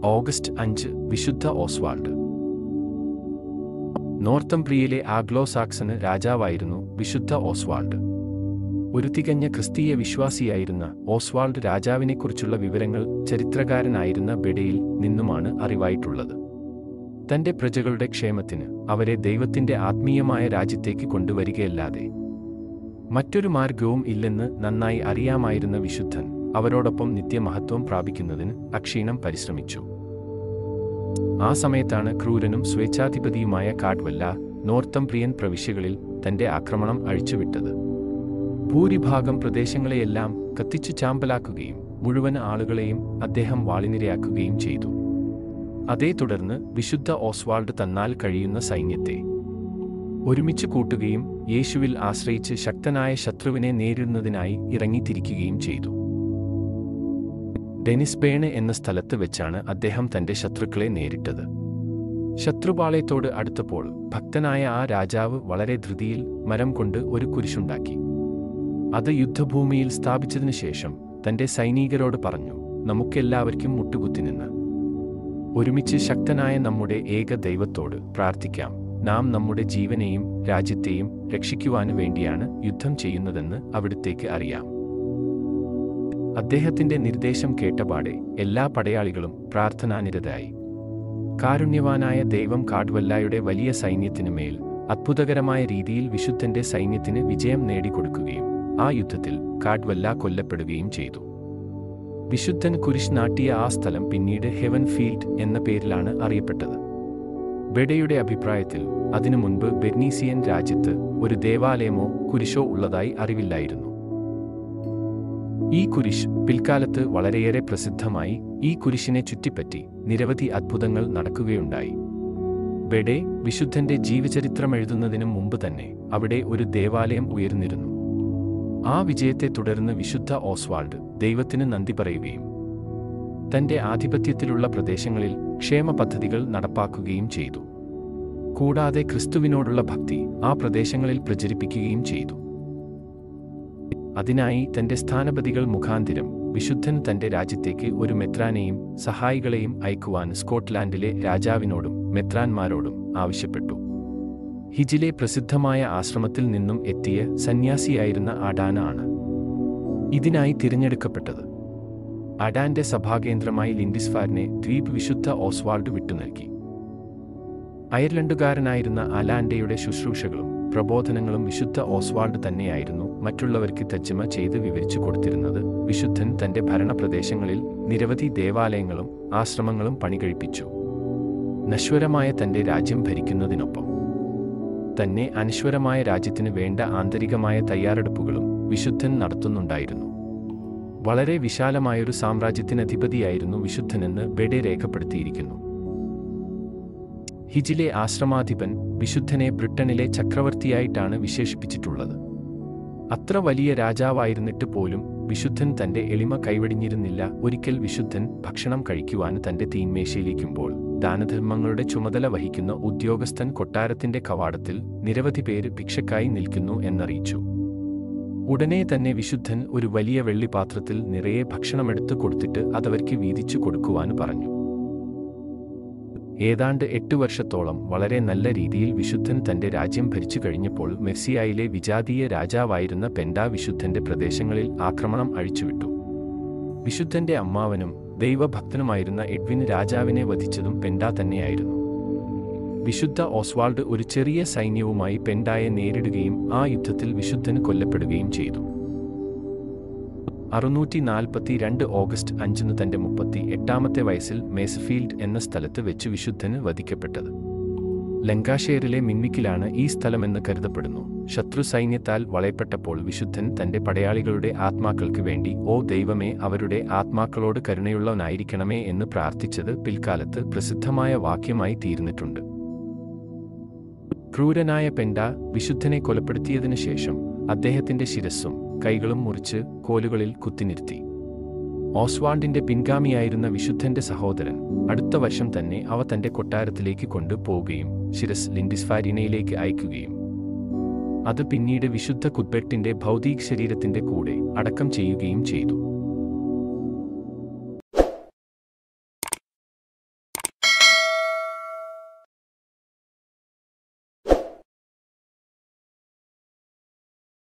August അഞ്ച് വിശുദ്ധ Oswald നോർത്തംബ്രിയയിലെ ആഗ്ലോ സാക്സന് രാജാവായിരുന്നു വിശുദ്ധ ഓസ്വാൾഡ് ഒരു തികഞ്ഞ ക്രിസ്തീയ വിശ്വാസിയായിരുന്ന ഓസ്വാൾഡ് രാജാവിനെക്കുറിച്ചുള്ള വിവരങ്ങൾ ചരിത്രകാരനായിരുന്ന ബെഡയിൽ നിന്നുമാണ് അറിവായിട്ടുള്ളത് തന്റെ പ്രജകളുടെ ക്ഷേമത്തിന് അവരെ ദൈവത്തിന്റെ ആത്മീയമായ രാജ്യത്തേക്ക് കൊണ്ടുവരികയല്ലാതെ മറ്റൊരു മാർഗവും ഇല്ലെന്ന് നന്നായി അറിയാമായിരുന്ന വിശുദ്ധൻ അവരോടൊപ്പം നിത്യമഹത്വം പ്രാപിക്കുന്നതിന് അക്ഷീണം പരിശ്രമിച്ചു ആ സമയത്താണ് ക്രൂരനും സ്വേച്ഛാധിപതിയുമായ കാഡ്വല്ല നോർത്തംപ്രിയൻ പ്രവിശ്യകളിൽ തന്റെ ആക്രമണം അഴിച്ചുവിട്ടത് ഭൂരിഭാഗം പ്രദേശങ്ങളെയെല്ലാം കത്തിച്ചു ചാമ്പലാക്കുകയും മുഴുവൻ ആളുകളെയും അദ്ദേഹം വാളിനിരയാക്കുകയും ചെയ്തു അതേ തുടർന്ന് വിശുദ്ധ ഓസ്വാൾഡ് തന്നാൽ കഴിയുന്ന സൈന്യത്തെ ഒരുമിച്ച് കൂട്ടുകയും യേശുവിൽ ആശ്രയിച്ച് ശക്തനായ ശത്രുവിനെ നേരിടുന്നതിനായി ഇറങ്ങിത്തിരിക്കുകയും ചെയ്തു ഡെനിസ്ബേണ് എന്ന സ്ഥലത്ത് വെച്ചാണ് അദ്ദേഹം തന്റെ ശത്രുക്കളെ നേരിട്ടത് ശത്രുപാളയത്തോട് അടുത്തപ്പോൾ ഭക്തനായ ആ രാജാവ് വളരെ ധൃതിയിൽ മരം കൊണ്ട് ഒരു കുരിശുണ്ടാക്കി അത് യുദ്ധഭൂമിയിൽ സ്ഥാപിച്ചതിനു ശേഷം തന്റെ സൈനികരോട് പറഞ്ഞു നമുക്കെല്ലാവർക്കും മുട്ടുകുത്തി നിന്ന് ഒരുമിച്ച് ശക്തനായ നമ്മുടെ ഏക ദൈവത്തോട് പ്രാർത്ഥിക്കാം നാം നമ്മുടെ ജീവനെയും രാജ്യത്തെയും രക്ഷിക്കുവാനു വേണ്ടിയാണ് യുദ്ധം ചെയ്യുന്നതെന്ന് അവിടുത്തേക്ക് അറിയാം അദ്ദേഹത്തിന്റെ നിർദ്ദേശം കേട്ടപാടെ എല്ലാ പടയാളികളും പ്രാർത്ഥനാനിരതായി കാരുണ്യവാനായ ദൈവം കാഡ്വല്ലായുടെ വലിയ സൈന്യത്തിനു മേൽ അത്ഭുതകരമായ രീതിയിൽ വിശുദ്ധന്റെ സൈന്യത്തിന് വിജയം നേടിക്കൊടുക്കുകയും ആ യുദ്ധത്തിൽ കാഡ്വല്ല കൊല്ലപ്പെടുകയും ചെയ്തു വിശുദ്ധൻ കുരിശ് നാട്ടിയ ആ സ്ഥലം പിന്നീട് ഹെവൻ ഫീൽഡ് എന്ന പേരിലാണ് അറിയപ്പെട്ടത് ബെഡയുടെ അഭിപ്രായത്തിൽ അതിനു മുൻപ് ബെർണീസിയൻ രാജ്യത്ത് ഒരു ദേവാലയമോ കുരിശോ ഉള്ളതായി അറിവില്ലായിരുന്നു ഈ കുരിശ് പിൽക്കാലത്ത് വളരെയേറെ പ്രസിദ്ധമായി ഈ കുരിശിനെ ചുറ്റിപ്പറ്റി നിരവധി അത്ഭുതങ്ങൾ നടക്കുകയുണ്ടായി ബെഡെ വിശുദ്ധന്റെ ജീവചരിത്രം എഴുതുന്നതിനു മുമ്പ് തന്നെ അവിടെ ഒരു ദേവാലയം ഉയർന്നിരുന്നു ആ വിജയത്തെ തുടർന്ന് വിശുദ്ധ ഓസ്വാൾഡ് ദൈവത്തിന് നന്ദി പറയുകയും തന്റെ ആധിപത്യത്തിലുള്ള പ്രദേശങ്ങളിൽ ക്ഷേമ പദ്ധതികൾ നടപ്പാക്കുകയും ചെയ്തു കൂടാതെ ക്രിസ്തുവിനോടുള്ള ഭക്തി ആ പ്രദേശങ്ങളിൽ പ്രചരിപ്പിക്കുകയും ചെയ്തു അതിനായി തന്റെ സ്ഥാനപതികൾ മുഖാന്തിരം വിശുദ്ധൻ തന്റെ രാജ്യത്തേക്ക് ഒരു മെത്രാനെയും സഹായികളെയും അയക്കുവാൻ സ്കോട്ട്ലാൻഡിലെ രാജാവിനോടും മെത്രാന്മാരോടും ആവശ്യപ്പെട്ടു ഹിജിലെ പ്രസിദ്ധമായ ആശ്രമത്തിൽ നിന്നും എത്തിയ സന്യാസിയായിരുന്ന അഡാന ആണ് ഇതിനായി തിരഞ്ഞെടുക്കപ്പെട്ടത് അഡാന്റെ സഭാകേന്ദ്രമായി ലിൻഡിസ്ഫാരിനെ ദ്വീപ് വിശുദ്ധ ഓസ്വാൾഡ് വിട്ടുനൽകി അയർലൻഡുകാരനായിരുന്ന അലാൻഡയുടെ ശുശ്രൂഷകളും പ്രബോധനങ്ങളും വിശുദ്ധ ഓസ്വാൾഡ് തന്നെയായിരുന്നു മറ്റുള്ളവർക്ക് തജ്ജമ ചെയ്ത് വിവരിച്ചു കൊടുത്തിരുന്നത് വിശുദ്ധൻ തന്റെ ഭരണപ്രദേശങ്ങളിൽ നിരവധി ദേവാലയങ്ങളും ആശ്രമങ്ങളും പണികഴിപ്പിച്ചു നശ്വരമായ തന്റെ രാജ്യം ഭരിക്കുന്നതിനൊപ്പം തന്നെ അനശ്വരമായ രാജ്യത്തിന് വേണ്ട ആന്തരികമായ തയ്യാറെടുപ്പുകളും വിശുദ്ധൻ നടത്തുന്നുണ്ടായിരുന്നു വളരെ വിശാലമായൊരു സാമ്രാജ്യത്തിനധിപതിയായിരുന്നു വിശുദ്ധനെന്ന് ബെഡെ രേഖപ്പെടുത്തിയിരിക്കുന്നു ഹിജിലെ ആശ്രമാധിപൻ വിശുദ്ധനെ ബ്രിട്ടനിലെ ചക്രവർത്തിയായിട്ടാണ് വിശേഷിപ്പിച്ചിട്ടുള്ളത് അത്ര വലിയ രാജാവായിരുന്നിട്ട് പോലും വിശുദ്ധൻ തന്റെ എളിമ കൈവടിഞ്ഞിരുന്നില്ല ഒരിക്കൽ വിശുദ്ധൻ ഭക്ഷണം കഴിക്കുവാൻ തന്റെ തീന്മേശയിലേക്കുമ്പോൾ ദാനധർമ്മങ്ങളുടെ ചുമതല വഹിക്കുന്ന ഉദ്യോഗസ്ഥൻ കൊട്ടാരത്തിന്റെ കവാടത്തിൽ നിരവധി പേര് ഭിക്ഷക്കായി നിൽക്കുന്നു എന്നറിയിച്ചു ഉടനെ തന്നെ വിശുദ്ധൻ ഒരു വലിയ വെള്ളിപാത്രത്തിൽ നിറയെ ഭക്ഷണമെടുത്ത് കൊടുത്തിട്ട് അതവർക്ക് വീതിച്ചു കൊടുക്കുവാൻ പറഞ്ഞു ഏതാണ്ട് എട്ട് വർഷത്തോളം വളരെ നല്ല രീതിയിൽ വിശുദ്ധൻ തന്റെ രാജ്യം ഭരിച്ചു കഴിഞ്ഞപ്പോൾ മെസ്സിയായിലെ വിജാതീയ രാജാവായിരുന്ന പെൻഡ വിശുദ്ധന്റെ പ്രദേശങ്ങളിൽ ആക്രമണം അഴിച്ചുവിട്ടു വിശുദ്ധന്റെ അമ്മാവനും ദൈവഭക്തനുമായിരുന്ന എഡ്വിൻ രാജാവിനെ വധിച്ചതും പെൻഡ തന്നെയായിരുന്നു വിശുദ്ധ ഓസ്വാൾഡ് ഒരു ചെറിയ സൈന്യവുമായി പെൻഡായെ നേരിടുകയും ആ യുദ്ധത്തിൽ വിശുദ്ധന് കൊല്ലപ്പെടുകയും ചെയ്തു അറുന്നൂറ്റി നാൽപ്പത്തി രണ്ട് ഓഗസ്റ്റ് അഞ്ചിന് തന്റെ മുപ്പത്തി എട്ടാമത്തെ വയസ്സിൽ മേസ്ഫീൽഡ് എന്ന സ്ഥലത്ത് വെച്ച് വിശുദ്ധന് വധിക്കപ്പെട്ടത് ലങ്കാഷെയറിലെ മിൻമിക്കിലാണ് ഈ സ്ഥലമെന്ന് കരുതപ്പെടുന്നു ശത്രു സൈന്യത്താൽ വളയപ്പെട്ടപ്പോൾ വിശുദ്ധൻ തന്റെ പടയാളികളുടെ ആത്മാക്കൾക്ക് വേണ്ടി ഓ ദൈവമേ അവരുടെ ആത്മാക്കളോട് കരുണയുള്ളവനായിരിക്കണമേ എന്ന് പ്രാർത്ഥിച്ചത് പിൽക്കാലത്ത് പ്രസിദ്ധമായ വാക്യമായി തീർന്നിട്ടുണ്ട് ക്രൂരനായ പെൻഡ വിശുദ്ധനെ കൊലപ്പെടുത്തിയതിനു ശേഷം അദ്ദേഹത്തിന്റെ ശിരസ്സും കൈകളും മുറിച്ച് കോലുകളിൽ കുത്തിനിർത്തി ഓസ്വാൾഡിന്റെ പിൻഗാമിയായിരുന്ന വിശുദ്ധന്റെ സഹോദരൻ അടുത്ത വർഷം തന്നെ അവ തന്റെ കൊട്ടാരത്തിലേക്ക് കൊണ്ടുപോവുകയും ശിരസ് ലിൻഡിസ്ഫാരിനയിലേക്ക് അയക്കുകയും അത് പിന്നീട് വിശുദ്ധ കുത്ബെട്ടിന്റെ ഭൗതിക ശരീരത്തിന്റെ കൂടെ അടക്കം ചെയ്യുകയും ചെയ്തു